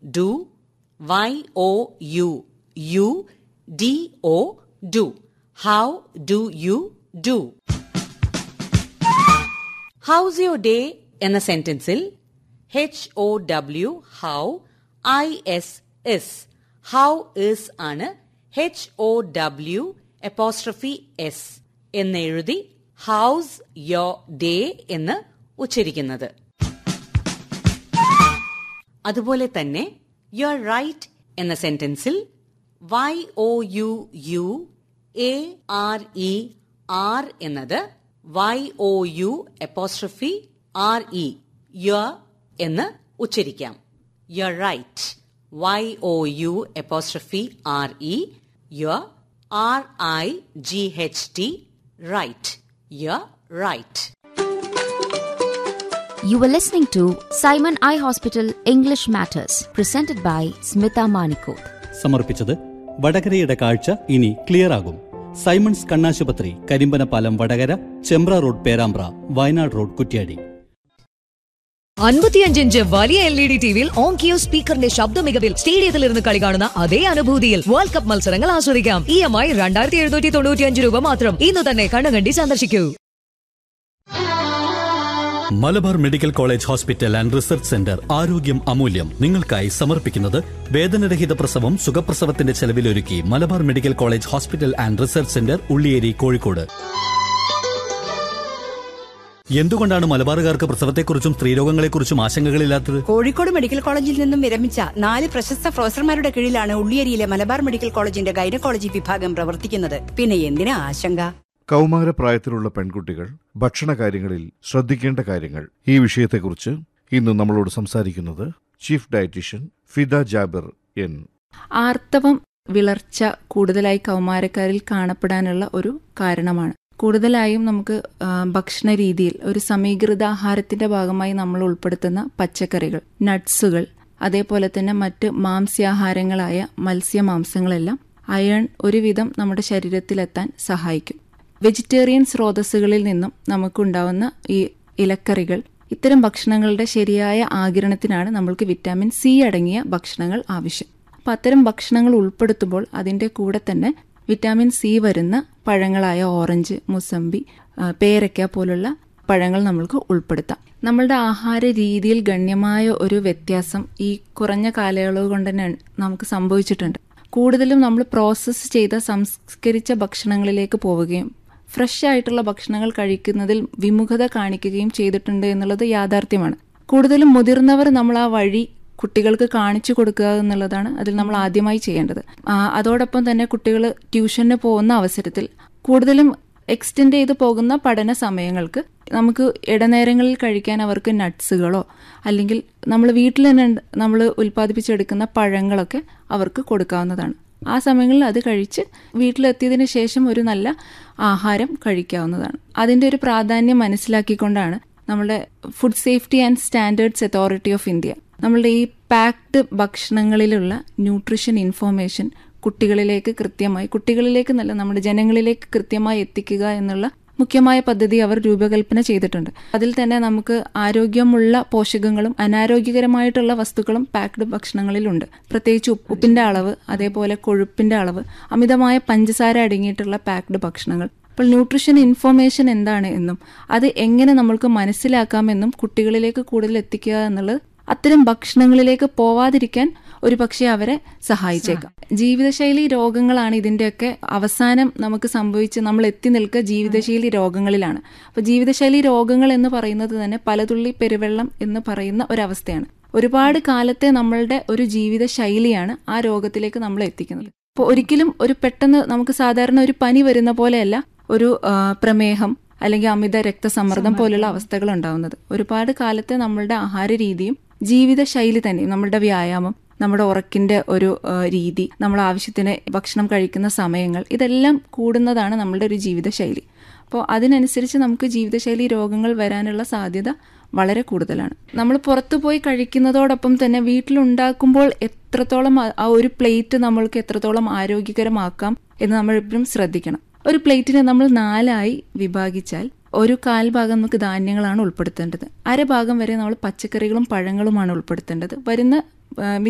Do Y O U you D O do how do you do how's your day എന്ന സെന്റൻസിൽ H O W how I S S how is ആണ് H O W apostrophe S എന്നെഴുതി how's your day എന്ന് ഉച്ചരിക്കുന്നത് അതുപോലെ തന്നെ you are right എന്ന സെന്റൻസിൽ Y O U you A R E are എന്നത് Y O U apostrophe R E you're എന്ന് ഉച്ചരിക്കാം you are right Y O U apostrophe R E you're R I G H T right you're right You were listening to Simon Eye Hospital English Matters, presented by Smita Manikoth. സമർപ്പിച്ചത് വടകരയുടെ കാഴ്ച ഇനി clear ആകും Simon's കണ്ണാശുപത്രി Karimbanapalam Vadakara Chembra road Perambra Wayanad road Kuttiadi അൻപത്തിയഞ്ചിഞ്ച് വലിയ L E D ടിവിയിൽ Onkyo സ്പീക്കറിന്റെ ശബ്ദ മികവിൽ സ്റ്റേഡിയത്തിൽ ഇരുന്ന് കളി കാണുന്ന അതേ അനുഭൂതിയിൽ വേൾഡ് കപ്പ് മത്സരങ്ങൾ ആസ്വദിക്കാം ഇ എം ഐ രണ്ടായിരത്തി എഴുന്നൂറ്റി തൊണ്ണൂറ്റിയഞ്ച് രൂപ മാത്രം ഇന്ന് തന്നെ കണ്ണുകണ്ടി സന്ദർശിക്കൂ Malabar medical college hospital and research centre ആരോഗ്യം അമൂല്യം നിങ്ങൾക്കായി സമർപ്പിക്കുന്നത് വേദനരഹിത പ്രസവം സുഖപ്രസവത്തിന്റെ ചെലവിലൊരുക്കി Malabar medical college hospital and research centre Ulliyeri Kozhikode എന്തുകൊണ്ടാണ് മലബാറുകാർക്ക് പ്രസവത്തെക്കുറിച്ചും സ്ത്രീരോഗങ്ങളെക്കുറിച്ചും ആശങ്കകളില്ലാത്തത് കോഴിക്കോട് മെഡിക്കൽ കോളേജിൽ നിന്നും വിരമിച്ച നാല് പ്രശസ്ത പ്രൊഫസർമാരുടെ കീഴിലാണ് ഉള്ളിയേരിയിലെ മലബാർ മെഡിക്കൽ കോളേജിന്റെ ഗൈനക്കോളജി വിഭാഗം പ്രവർത്തിക്കുന്നത് പിന്നെ എന്തിനാ ആശങ്ക കൗമാരപ്രായത്തിലുള്ള പെൺകുട്ടികൾ ഭക്ഷണകാര്യങ്ങളിൽ ശ്രദ്ധിക്കേണ്ട കാര്യങ്ങൾ ഈ വിഷയത്തെക്കുറിച്ച് ഇന്ന് നമ്മളോട് സംസാരിക്കുന്നത് chief dietitian Fida Jabir N ആർത്തവം വിളർച്ച കൂടുതലായി കൗമാരക്കാരിൽ കാണപ്പെടാനുള്ള ഒരു കാരണമാണ് കൂടുതലായും നമുക്ക് ആ, ഭക്ഷണ രീതിയിൽ ഒരു സമീകൃത ആഹാരത്തിന്റെ ഭാഗമായി നമ്മൾ ഉൾപ്പെടുത്തുന്ന പച്ചക്കറികൾ നട്ട്സുകൾ അതേപോലെ തന്നെ മറ്റ് മാംസ്യാഹാരങ്ങളായ മത്സ്യമാംസങ്ങളെല്ലാം അയൺ ഒരുവിധം നമ്മുടെ ശരീരത്തിലെത്താൻ സഹായിക്കും വെജിറ്റേറിയൻ സ്രോതസ്സുകളിൽ നിന്നും നമുക്കുണ്ടാവുന്ന ഈ ഇലക്കറികൾ ഇത്തരം ഭക്ഷണങ്ങളുടെ ശരിയായ ആകിരണത്തിനാണ് നമ്മൾക്ക് വിറ്റാമിൻ സി അടങ്ങിയ ഭക്ഷണങ്ങൾ ആവശ്യം അപ്പം അത്തരം ഭക്ഷണങ്ങൾ ഉൾപ്പെടുത്തുമ്പോൾ അതിൻ്റെ കൂടെ തന്നെ വിറ്റാമിൻ സി വരുന്ന പഴങ്ങളായ ഓറഞ്ച് മുസമ്പി ആ, പേരയ്ക്ക പോലുള്ള പഴങ്ങൾ നമ്മൾക്ക് ഉൾപ്പെടുത്താം നമ്മളുടെ ആഹാര രീതിയിൽ ഗണ്യമായ ഒരു വ്യത്യാസം ഈ കുറഞ്ഞ കാലയളവ് കൊണ്ട് തന്നെ നമുക്ക് സംഭവിച്ചിട്ടുണ്ട് കൂടുതലും നമ്മൾ പ്രോസസ്സ് ചെയ്ത സംസ്കരിച്ച ഭക്ഷണങ്ങളിലേക്ക് പോവുകയും ഫ്രഷ് ആയിട്ടുള്ള ഭക്ഷണങ്ങൾ കഴിക്കുന്നതിൽ വിമുഖത കാണിക്കുകയും ചെയ്തിട്ടുണ്ട് എന്നുള്ളത് യാഥാർത്ഥ്യമാണ് കൂടുതലും മുതിർന്നവർ നമ്മൾ ആ വഴി കുട്ടികൾക്ക് കാണിച്ചു കൊടുക്കുക എന്നുള്ളതാണ് അതിൽ നമ്മൾ ആദ്യമായി ചെയ്യേണ്ടത് ആ, അതോടൊപ്പം തന്നെ കുട്ടികൾ ട്യൂഷന് പോകുന്ന അവസരത്തിൽ കൂടുതലും എക്സ്റ്റെൻഡ് ചെയ്ത് പോകുന്ന പഠന സമയങ്ങൾക്ക് നമുക്ക് ഇടനേരങ്ങളിൽ കഴിക്കാൻ അവർക്ക് നട്ട്സുകളോ അല്ലെങ്കിൽ നമ്മൾ വീട്ടിൽ തന്നെ നമ്മൾ ഉൽപ്പാദിപ്പിച്ചെടുക്കുന്ന പഴങ്ങളൊക്കെ അവർക്ക് കൊടുക്കാവുന്നതാണ് ആ സമയങ്ങളിൽ അത് കഴിച്ച് വീട്ടിലെത്തിയതിന് ശേഷം ഒരു നല്ല ആഹാരം കഴിക്കാവുന്നതാണ് അതിൻ്റെ ഒരു പ്രാധാന്യം മനസ്സിലാക്കിക്കൊണ്ടാണ് നമ്മുടെ food safety and standards authority of India നമ്മളുടെ ഈ പാക്ഡ് ഭക്ഷണങ്ങളിലുള്ള ന്യൂട്രീഷൻ ഇൻഫോർമേഷൻ കുട്ടികളിലേക്ക് കൃത്യമായി കുട്ടികളിലേക്ക് നല്ല നമ്മുടെ ജനങ്ങളിലേക്ക് കൃത്യമായി എത്തിക്കുക എന്നുള്ള മുഖ്യമായ പദ്ധതി അവർ രൂപകൽപ്പന ചെയ്തിട്ടുണ്ട് അതിൽ തന്നെ നമുക്ക് ആരോഗ്യമുള്ള പോഷകങ്ങളും അനാരോഗ്യകരമായിട്ടുള്ള വസ്തുക്കളും പാക്ഡ് ഭക്ഷണങ്ങളിലുണ്ട് പ്രത്യേകിച്ച് ഉപ്പ് ഉപ്പിന്റെ അളവ് അതേപോലെ കൊഴുപ്പിന്റെ അളവ് അമിതമായ പഞ്ചസാര അടങ്ങിയിട്ടുള്ള പാക്ഡ് ഭക്ഷണങ്ങൾ അപ്പോൾ ന്യൂട്രീഷൻ ഇൻഫോർമേഷൻ എന്താണ് എന്നും അത് എങ്ങനെ നമ്മൾക്ക് മനസ്സിലാക്കാമെന്നും കുട്ടികളിലേക്ക് കൂടുതൽ എത്തിക്കുക എന്നുള്ളത് അത്തരം ഭക്ഷണങ്ങളിലേക്ക് പോവാതിരിക്കാൻ ഒരു പക്ഷേ അവരെ സഹായിച്ചേക്കാം ജീവിതശൈലി രോഗങ്ങളാണ് ഇതിന്റെയൊക്കെ അവസാനം നമുക്ക് സംഭവിച്ച് നമ്മൾ എത്തി നിൽക്കുക ജീവിതശൈലി രോഗങ്ങളിലാണ് അപ്പൊ ജീവിതശൈലി രോഗങ്ങൾ എന്ന് പറയുന്നത് തന്നെ പലതുള്ളി പെരുവെള്ളം എന്ന് പറയുന്ന ഒരവസ്ഥയാണ് ഒരുപാട് കാലത്തെ നമ്മളുടെ ഒരു ജീവിത ശൈലിയാണ് ആ രോഗത്തിലേക്ക് നമ്മൾ എത്തിക്കുന്നത് അപ്പോൾ ഒരിക്കലും ഒരു പെട്ടെന്ന് നമുക്ക് സാധാരണ ഒരു പനി വരുന്ന പോലെയല്ല ഒരു ആ, പ്രമേഹം അല്ലെങ്കിൽ അമിത രക്തസമ്മർദ്ദം പോലുള്ള അവസ്ഥകൾ ഉണ്ടാവുന്നത് ഒരുപാട് കാലത്തെ നമ്മളുടെ ആഹാര രീതിയും ജീവിതശൈലി തന്നെ നമ്മളുടെ വ്യായാമം നമ്മുടെ ഉറക്കിന്റെ ഒരു ആ, രീതി നമ്മൾ ആവശ്യത്തിന് ഭക്ഷണം കഴിക്കുന്ന സമയങ്ങൾ ഇതെല്ലാം കൂടുന്നതാണ് നമ്മളുടെ ഒരു ജീവിതശൈലി അപ്പോൾ അതിനനുസരിച്ച് നമുക്ക് ജീവിതശൈലി രോഗങ്ങൾ വരാനുള്ള സാധ്യത വളരെ കൂടുതലാണ് നമ്മൾ പുറത്തു പോയി കഴിക്കുന്നതോടൊപ്പം തന്നെ വീട്ടിലുണ്ടാക്കുമ്പോൾ എത്രത്തോളം ആ- ആ ഒരു പ്ലേറ്റ് നമ്മൾക്ക് എത്രത്തോളം ആരോഗ്യകരമാക്കാം എന്ന് നമ്മൾ എപ്പോഴും ശ്രദ്ധിക്കണം ഒരു പ്ലേറ്റിനെ നമ്മൾ നാലായി വിഭാഗിച്ചാൽ ഒരു കാൽ ഭാഗം നമുക്ക് ധാന്യങ്ങളാണ് ഉൾപ്പെടുത്തേണ്ടത് അരഭാഗം വരെ നമ്മൾ പച്ചക്കറികളും പഴങ്ങളുമാണ് ഉൾപ്പെടുത്തേണ്ടത് വരുന്ന ആ,